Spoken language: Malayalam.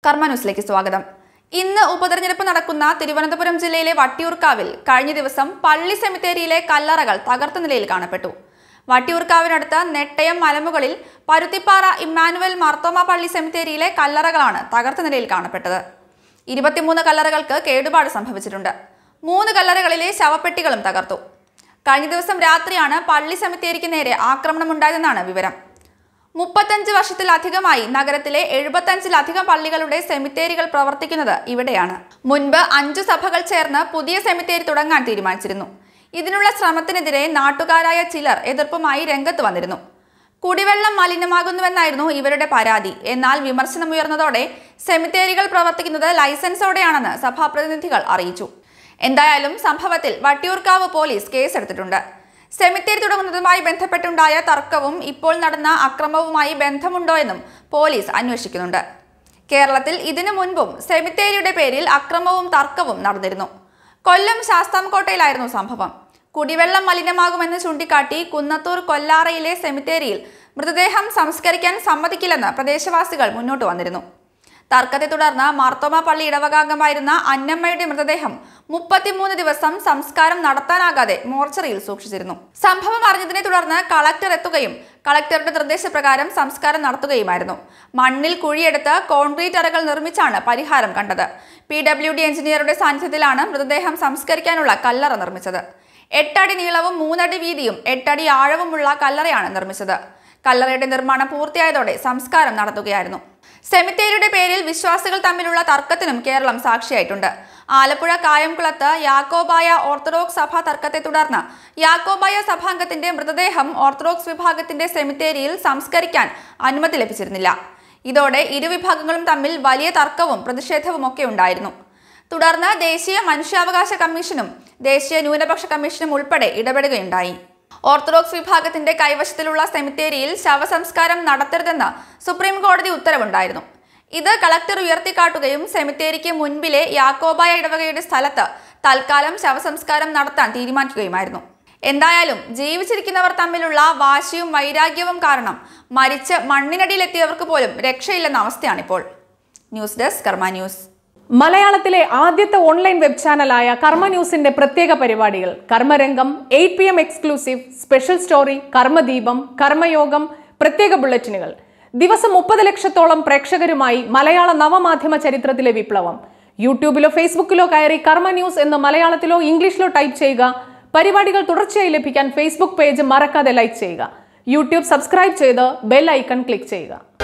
കർമ്മ ന്യൂസിലേക്ക് സ്വാഗതം ഇന്ന് ഉപതെരഞ്ഞെടുപ്പ് നടക്കുന്ന തിരുവനന്തപുരം ജില്ലയിലെ വട്ടിയൂർക്കാവിൽ കഴിഞ്ഞ ദിവസം പള്ളി സെമിത്തേരിയിലെ കല്ലറകൾ തകർത്ത നിലയിൽ കാണപ്പെട്ടു വട്ടിയൂർക്കാവിനടുത്ത് നെട്ടയം മലമുകളിൽ പരുത്തിപ്പാറ ഇമ്മാനുവൽ മാർത്തോമ പള്ളി സെമിത്തേരിയിലെ കല്ലറകളാണ് തകർത്ത നിലയിൽ കാണപ്പെട്ടത് ഇരുപത്തിമൂന്ന് കല്ലറകൾക്ക് കേടുപാട് സംഭവിച്ചിട്ടുണ്ട് മൂന്ന് കല്ലറകളിലെ ശവപ്പെട്ടികളും തകർത്തു കഴിഞ്ഞ ദിവസം രാത്രിയാണ് പള്ളി സെമിത്തേരിക്ക് നേരെ ആക്രമണമുണ്ടായതെന്നാണ് വിവരം മുപ്പത്തഞ്ച് വർഷത്തിലധികമായി നഗരത്തിലെ എഴുപത്തഞ്ചിലധികം പള്ളികളുടെ സെമിത്തേരികൾ പ്രവർത്തിക്കുന്നത് ഇവിടെയാണ് മുൻപ് അഞ്ചു സഭകൾ ചേർന്ന് പുതിയ സെമിത്തേരി തുടങ്ങാൻ തീരുമാനിച്ചിരുന്നു ഇതിനുള്ള ശ്രമത്തിനെതിരെ നാട്ടുകാരായ ചിലർ എതിർപ്പുമായി രംഗത്ത് വന്നിരുന്നു കുടിവെള്ളം മലിനമാകുന്നുവെന്നായിരുന്നു ഇവരുടെ പരാതി എന്നാൽ വിമർശനമുയർന്നതോടെ സെമിത്തേരികൾ പ്രവർത്തിക്കുന്നത് ലൈസൻസോടെയാണെന്ന് സഭാപ്രതിനിധികൾ അറിയിച്ചു എന്തായാലും സംഭവത്തിൽ വട്ടിയൂർക്കാവ് പോലീസ് കേസെടുത്തിട്ടുണ്ട് സെമിത്തേരി തുടങ്ങുന്നതുമായി ബന്ധപ്പെട്ടുണ്ടായ തർക്കവും ഇപ്പോൾ നടന്ന അക്രമവുമായി ബന്ധമുണ്ടോ എന്നും പോലീസ് അന്വേഷിക്കുന്നുണ്ട് കേരളത്തിൽ ഇതിനു മുൻപും സെമിത്തേരിയുടെ പേരിൽ അക്രമവും തർക്കവും നടന്നിരുന്നു കൊല്ലം ശാസ്താംകോട്ടയിലായിരുന്നു സംഭവം കുടിവെള്ളം മലിനമാകുമെന്ന് ചൂണ്ടിക്കാട്ടി കുന്നത്തൂർ കൊല്ലാറയിലെ സെമിത്തേരിയിൽ മൃതദേഹം സംസ്കരിക്കാൻ സമ്മതിക്കില്ലെന്ന് പ്രദേശവാസികൾ മുന്നോട്ട് വന്നിരുന്നു തർക്കത്തെ തുടർന്ന് മാർത്തോമ പള്ളി ഇടവകാംഗമായിരുന്ന അന്നമ്മയുടെ മൃതദേഹം മുപ്പത്തിമൂന്ന് ദിവസം സംസ്കാരം നടത്താനാകാതെ മോർച്ചറിയിൽ സൂക്ഷിച്ചിരുന്നു സംഭവം അറിഞ്ഞതിനെ തുടർന്ന് കളക്ടർ എത്തുകയും കളക്ടറുടെ നിർദ്ദേശപ്രകാരം സംസ്കാരം നടത്തുകയുമായിരുന്നു മണ്ണിൽ കുഴിയെടുത്ത് കോൺക്രീറ്റ് അറകൾ നിർമ്മിച്ചാണ് പരിഹാരം കണ്ടത് പി ഡബ്ല്യു ഡി എഞ്ചിനീയറുടെ സാന്നിധ്യത്തിലാണ് മൃതദേഹം സംസ്കരിക്കാനുള്ള കല്ലറ നിർമ്മിച്ചത് എട്ടടി നീളവും മൂന്നടി വീതിയും എട്ടടി ആഴവുമുള്ള കല്ലറയാണ് നിർമ്മിച്ചത് കല്ലറയുടെ നിർമ്മാണം പൂർത്തിയായതോടെ സംസ്കാരം നടത്തുകയായിരുന്നു സെമിത്തേരിയുടെ പേരിൽ വിശ്വാസികൾ തമ്മിലുള്ള തർക്കത്തിനും കേരളം സാക്ഷിയായിട്ടുണ്ട് ആലപ്പുഴ കായംകുളത്ത് യാക്കോബായ ഓർത്തഡോക്സ് സഭ തർക്കത്തെ തുടർന്ന് യാക്കോബായ സഭാംഗത്തിന്റെ മൃതദേഹം ഓർത്തഡോക്സ് വിഭാഗത്തിന്റെ സെമിത്തേരിയിൽ സംസ്കരിക്കാൻ അനുമതി ലഭിച്ചിരുന്നില്ല ഇതോടെ ഇരുവിഭാഗങ്ങളും തമ്മിൽ വലിയ തർക്കവും പ്രതിഷേധവും ഒക്കെ ഉണ്ടായിരുന്നു തുടർന്ന് ദേശീയ മനുഷ്യാവകാശ കമ്മീഷനും ദേശീയ ന്യൂനപക്ഷ കമ്മീഷനും ഉൾപ്പെടെ ഇടപെടുകയുണ്ടായി ഓർത്തഡോക്സ് വിഭാഗത്തിന്റെ കൈവശത്തിലുള്ള സെമിത്തേരിയിൽ ശവസംസ്കാരം നടത്തരുതെന്ന് സുപ്രീം കോടതി ഉത്തരവുണ്ടായിരുന്നു ഇത് കളക്ടർ ഉയർത്തിക്കാട്ടുകയും സെമിത്തേരിക്ക് മുൻപിലെ യാക്കോബായ ഇടവകയുടെ സ്ഥലത്ത് തൽക്കാലം ശവസംസ്കാരം നടത്താൻ തീരുമാനിക്കുകയുമായിരുന്നു എന്തായാലും ജീവിച്ചിരിക്കുന്നവർ തമ്മിലുള്ള വാശിയും വൈരാഗ്യവും കാരണം മരിച്ച് മണ്ണിനടിയിലെത്തിയവർക്ക് പോലും രക്ഷയില്ലെന്ന അവസ്ഥയാണിപ്പോൾ ന്യൂസ് ഡെസ്ക് കർമ്മ ന്യൂസ് മലയാളത്തിലെ ആദ്യത്തെ ഓൺലൈൻ വെബ് ചാനലായ കർമ്മ ന്യൂസിന്റെ പ്രത്യേക പരിപാടികൾ Karmarangam eight P M exclusive special story Karmadeepam Karmayogam പ്രത്യേക ബുള്ളറ്റിനുകൾ ദിവസം മുപ്പത് ലക്ഷത്തോളം പ്രേക്ഷകരുമായി മലയാള നവമാധ്യമ ചരിത്രത്തിലെ വിപ്ലവം യൂട്യൂബിലോ ഫേസ്ബുക്കിലോ കയറി കർമ്മ ന്യൂസ് എന്ന് മലയാളത്തിലോ ഇംഗ്ലീഷിലോ ടൈപ്പ് ചെയ്യുക പരിപാടികൾ തുടർച്ചയായി ലഭിക്കാൻ ഫേസ്ബുക്ക് പേജ് മറക്കാതെ ലൈക്ക് ചെയ്യുക യൂട്യൂബ് സബ്സ്ക്രൈബ് ചെയ്ത് ബെൽ ഐക്കൺ ക്ലിക്ക് ചെയ്യുക